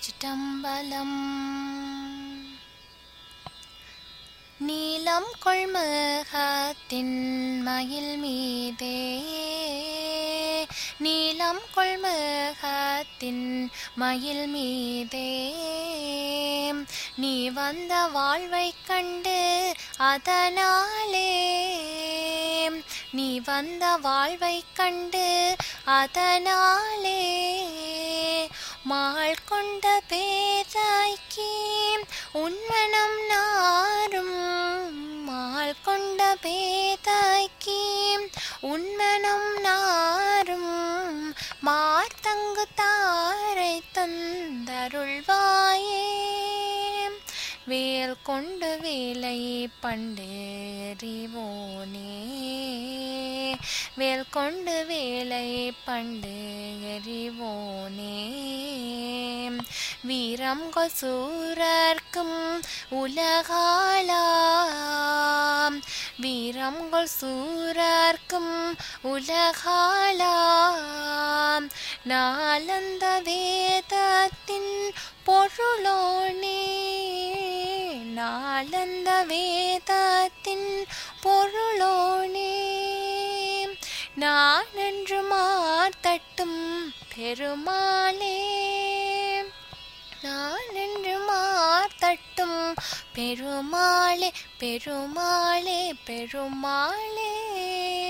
திருச்சிட்டம்பலம் நீலம் கொள்முகத்தின் மயில் மீதே நீலம் கொள்முகத்தின் மயில் மீதே நீ வந்த வாழ்வைக் கண்டு அதனாலே நீ வந்த வாழ்வைக் கண்டு அதனாலே மாள் கொண்ட பேராய்க்கு உன்மனம் நாரும் மாள் கொண்ட பேதாய்க்கு உன்மனம் நாரும் மார்த்தங்கு தாரை தந்தருள்வாயே வேல் கொண்டு வேலை பண்டேறிவோனே வேல் கொண்டு வேலை பண்டு எறிவோனே வீரம் கொசூரர்க்கும் உலகாளாம் வீரம் கொசூரர்க்கும் உலகாளாம் நாளந்த வேதத்தின் பொருளோனே நாளந்த வேதத்தின் பொருளோனே நான் என்று மார்த்தட்டும் பெருமாளே நான் என்று மார்த்தட்டும் பெருமாளே பெருமாளே பெருமாளே